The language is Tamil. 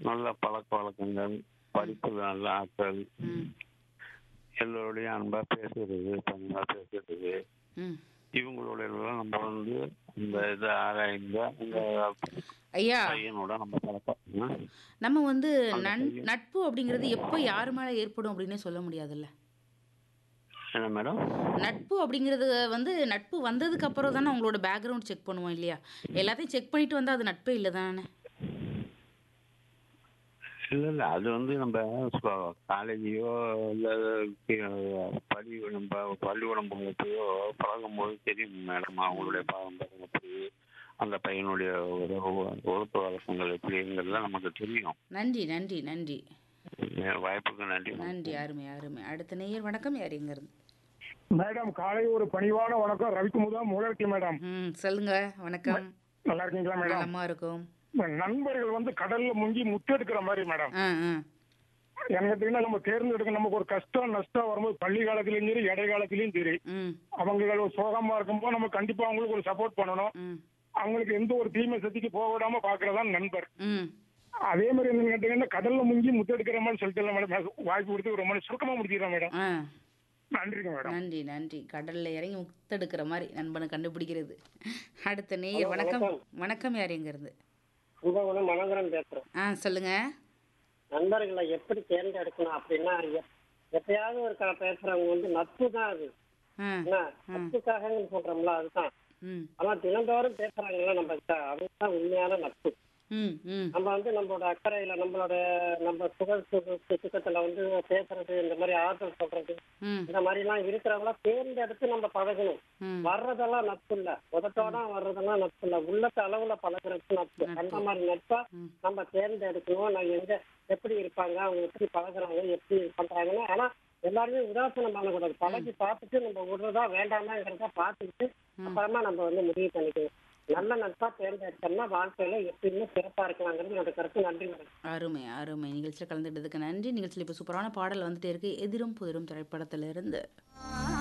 நல்ல பழக்க வழக்கங்கள் படிப்புல நல்ல ஆட்கள் ம் எல்லோருடையும் அன்பா பேசுறது பண்பா பேசுறது ம் இவங்களோட எல்லாம் நம்ம வந்து இந்த இதை ஆராய்ந்த இந்த ஐயா பையனோட நம்ம பழக்கம் நம்ம வந்து நன் நட்பு அப்படிங்கிறது எப்போ யார் மேலே ஏற்படும் அப்படின்னு சொல்ல முடியாதுல்ல என்ன மேடம் நட்பு அப்படிங்கிறது வந்து நட்பு வந்ததுக்கு அப்புறம் தானே உங்களோட பேக்ரவுண்ட் செக் பண்ணுவோம் இல்லையா எல்லாத்தையும் செக் பண்ணிட்டு வந்தால் அது நட்பே இல்லை தானே இல்ல இல்ல அது வந்து நம்ம காலேஜையோ இல்ல பள்ளி நம்ம பள்ளிக்கூடம் போகிறப்பையோ பழகும் போது தெரியும் மேடம் அவங்களுடைய பாரம்பரியம் எப்படி அந்த பையனுடைய உறவு- ஒழுக்க வழக்கங்கள் எப்படிங்கிறது நமக்கு தெரியும் நன்றி நன்றி நன்றி வாய்ப்புக்கு நன்றி நன்றி அருமை அருமை அடுத்த நேயர் வணக்கம் யார் எங்கேருந்து மேடம் காலை ஒரு பணிவான வணக்கம் ரவிக்குமுதா முதலத்தி மேடம் ம் சொல்லுங்க வணக்கம் நல்லா இருக்கீங்களா மேடம் நலமா இருக்கும் நண்பர்கள் வந்து கடல்ல முங்கி முத்தெடுக்கிற மாதிரி மேடம் ஆ ஆ எனக்கு பார்த்தீங்கன்னா நம்ம தேர்ந்தெடுக்க நமக்கு ஒரு கஷ்டம் நஷ்டம் வரும்போது பள்ளி காலத்திலயும் சரி இடை காலத்திலயும் சரி ம் அவங்க ஒரு சோகமா இருக்கும்போது நம்ம கண்டிப்பா அவங்களுக்கு ஒரு சப்போர்ட் பண்ணணும் ம் அவங்களுக்கு எந்த ஒரு தீமை சக்திக்கு போக விடாம பாக்குறதா நண்பர் ம் அதே மாதிரி என்ன கேட்டீங்கன்னா கடல்ல முங்கி முத்தெடுக்கிற மாதிரி சொல்லிட்டு மேடம் வாய்ப்பு கொடுத்து ரொம்ப சுருக்கமா முடிச்சிடறேன் மேடம் ஆ நன்றிங்க மேடம் நன்றி நன்றி கடல்ல இறங்கி முத்தெடுக்கிற மாதிரி நண்பனை கண்டுபிடிக்கிறது அடுத்த நேயர் வணக்கம் வணக்கம் யார் எங்கேருந்து கும்பகோணம் மனோகரன் பேசுறேன் ஆ சொல்லுங்க நண்பர்களை எப்படி தேர்ந்தெடுக்கணும் அப்படின்னா எப்- எப்பயாவது ஒரு க- பேசுறவங்க வந்து நட்பு தான் அது ஆ என்ன நட்புக்காக சொல்றோம்ல அதுதான் ம் ஆனா தினந்தோறும் பேசுறாங்கல்ல நம்ம கிட்ட அவங்க தான் உண்மையான நட்பு ம் ம் நம்ம வந்து நம்மளோட அக்கறையில நம்மளோட நம்ம சுக சுக- சுகத்துல வந்து பேசுறது இந்த மாதிரி ஆறுதல் சொல்றது ம் இந்த மாதிரி எல்லாம் இருக்கிறவங்கள தேர்ந்தெடுத்து நம்ம பழகணும் ம் வர்றதெல்லாம் நட்பு இல்ல உதட்டோட வர்றதெல்லாம் நட்பு இல்ல உள்ளத்த அளவுல பழகுறது நட்பு அந்த மாதிரி நட்பா நம்ம தேர்ந்தெடுக்கணும் நான் எங்க எப்படி இருப்பாங்க அவங்க எப்படி பழகுறாங்க எப்படி பண்றாங்கன்னு ஆனா எல்லாருமே உதாசனம் பண்ணக்கூடாது பழகி பார்த்துட்டு நம்ம விடுறதா வேண்டாமாங்கிறத பார்த்துக்கிட்டு அப்புறமா நம்ம வந்து முடிவு பண்ணிக்கணும் நல்ல நட்பா தேர்ந்தெடுத்தோம்னா வாழ்க்கையில எப்பயுமே சிறப்பா இருக்கலாங்கிறது என்னோட கருத்து நன்றி மேடம் அருமை அருமை நிகழ்ச்சியில் கலந்துக்கிட்டதுக்கு நன்றி நிகழ்ச்சியில் இப்போ சூப்பரான பாடல் வந்துட்டே இருக்கு எதிரும் புதிரும் திரைப்படத்திலிருந்து